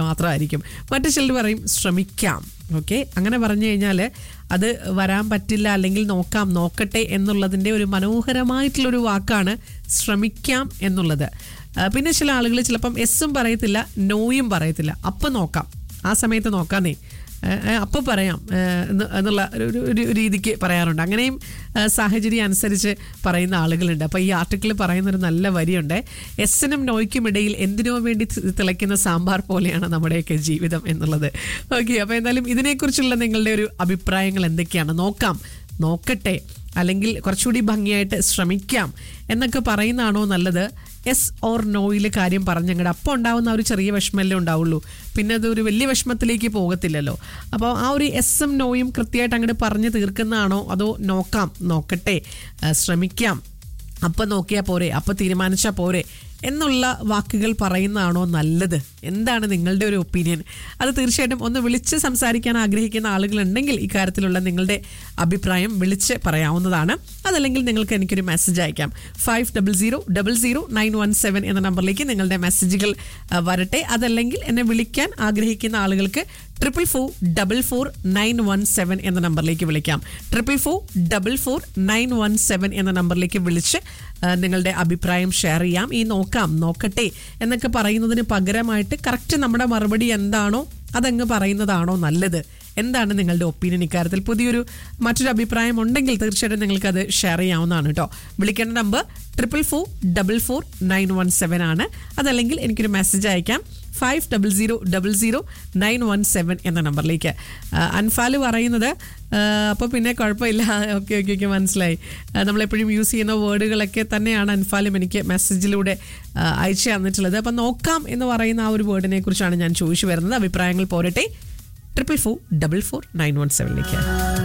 മാത്രമായിരിക്കും മറ്റു ചിലർ പറയും ശ്രമിക്കാം ഓക്കെ അങ്ങനെ പറഞ്ഞു കഴിഞ്ഞാൽ അത് വരാൻ പറ്റില്ല അല്ലെങ്കിൽ നോക്കാം നോക്കട്ടെ എന്നുള്ളതിൻ്റെ ഒരു മനോഹരമായിട്ടുള്ളൊരു വാക്കാണ് ശ്രമിക്കാം എന്നുള്ളത് ആ, പിന്നെ ചില ആളുകൾ ചിലപ്പം എസ്സും പറയത്തില്ല നോയും പറയത്തില്ല അപ്പം നോക്കാം ആ സമയത്ത് നോക്കാന്നേ അപ്പോൾ പറയാം ഏ, എന്ന് എന്നുള്ള ഒരു ഒരു- ഒരു രീതിക്ക് പറയാറുണ്ട് അങ്ങനെയും ഏ, സാഹചര്യം അനുസരിച്ച് പറയുന്ന ആളുകളുണ്ട് അപ്പോൾ ഈ ആർട്ടിക്കിൾ പറയുന്നൊരു നല്ല വരിയുണ്ട് എസ്സിനും നോയ്ക്കും ഇടയിൽ എന്തിനോ വേണ്ടി തി- തിളയ്ക്കുന്ന സാമ്പാർ പോലെയാണ് നമ്മുടെയൊക്കെ ജീവിതം എന്നുള്ളത് ഓക്കെ അപ്പോൾ എന്തായാലും ഇതിനെക്കുറിച്ചുള്ള നിങ്ങളുടെ ഒരു അഭിപ്രായങ്ങൾ എന്തൊക്കെയാണ് നോക്കാം നോക്കട്ടെ അല്ലെങ്കിൽ കുറച്ചുകൂടി ഭംഗിയായിട്ട് ശ്രമിക്കാം എന്നൊക്കെ പറയുന്നതാണോ നല്ലത് എസ് ഓർ നോയിൽ കാര്യം പറഞ്ഞങ്ങടെ അപ്പോൾ ഉണ്ടാവുന്ന ആ ഒരു ചെറിയ വിഷമല്ലേ ഉണ്ടാവുള്ളൂ പിന്നെ അത് ഒരു വലിയ വിഷമത്തിലേക്ക് പോകത്തില്ലല്ലോ അപ്പോൾ ആ ഒരു എസ്സും നോയും കൃത്യമായിട്ട് അങ്ങോട്ട് പറഞ്ഞു തീർക്കുന്നതാണോ അതോ നോക്കാം നോക്കട്ടെ ആ, ശ്രമിക്കാം അപ്പം നോക്കിയാൽ പോരെ അപ്പം തീരുമാനിച്ചാൽ പോരെ എന്നുള്ള വാക്കുകൾ പറയുന്നതാണോ നല്ലത് എന്താണ് നിങ്ങളുടെ ഒരു ഒപ്പീനിയൻ അത് തീർച്ചയായിട്ടും ഒന്ന് വിളിച്ച് സംസാരിക്കാൻ ആഗ്രഹിക്കുന്ന ആളുകളുണ്ടെങ്കിൽ ഇക്കാര്യത്തിലുള്ള നിങ്ങളുടെ അഭിപ്രായം വിളിച്ച് പറയാവുന്നതാണ് അതല്ലെങ്കിൽ നിങ്ങൾക്ക് എനിക്കൊരു മെസ്സേജ് അയക്കാം five double zero double zero nine one seven എന്ന നമ്പറിലേക്ക് നിങ്ങളുടെ മെസ്സേജുകൾ ആ, വരട്ടെ അതല്ലെങ്കിൽ എന്നെ വിളിക്കാൻ ആഗ്രഹിക്കുന്ന ആളുകൾക്ക് triple four double four nine one seven എന്ന നമ്പറിലേക്ക് വിളിക്കാം triple four double four nine one seven എന്ന നമ്പറിലേക്ക് വിളിച്ച് ആ, നിങ്ങളുടെ അഭിപ്രായം ഷെയർ ചെയ്യാം ഈ നോക്കാം നോക്കട്ടെ എന്നൊക്കെ പറയുന്നതിന് പകരമായിട്ട് കറക്റ്റ് നമ്മുടെ മറുപടി എന്താണോ അതങ്ങ് പറയുന്നതാണോ നല്ലത് എന്താണ് നിങ്ങളുടെ ഒപ്പീനിയൻ ഇക്കാര്യത്തിൽ പുതിയൊരു മറ്റൊരു അഭിപ്രായം ഉണ്ടെങ്കിൽ തീർച്ചയായിട്ടും നിങ്ങൾക്ക് അത് ഷെയർ ചെയ്യാവുന്നതാണ് കേട്ടോ വിളിക്കേണ്ട number triple four double four nine one seven ആണ് അതല്ലെങ്കിൽ എനിക്കൊരു മെസ്സേജ് അയക്കാം five double zero double zero nine one seven എന്ന നമ്പറിലേക്ക് ആ, അൻഫാല് പറയുന്നത് അപ്പോൾ പിന്നെ കുഴപ്പമില്ല ഓക്കെ ഓക്കെ ഓക്കെ മനസ്സിലായി ആ, നമ്മളെപ്പോഴും യൂസ് ചെയ്യുന്ന വേർഡുകളൊക്കെ തന്നെയാണ് അൻഫാലും എനിക്ക് മെസ്സേജിലൂടെ ആ, അയച്ചു തന്നിട്ടുള്ളത് അപ്പം നോക്കാം എന്ന് പറയുന്ന ആ ഒരു വേർഡിനെ കുറിച്ചാണ് ഞാൻ ചോദിച്ചു വരുന്നത് അഭിപ്രായങ്ങൾ പോരട്ടെ triple four double four nine one സെവനിലേക്ക്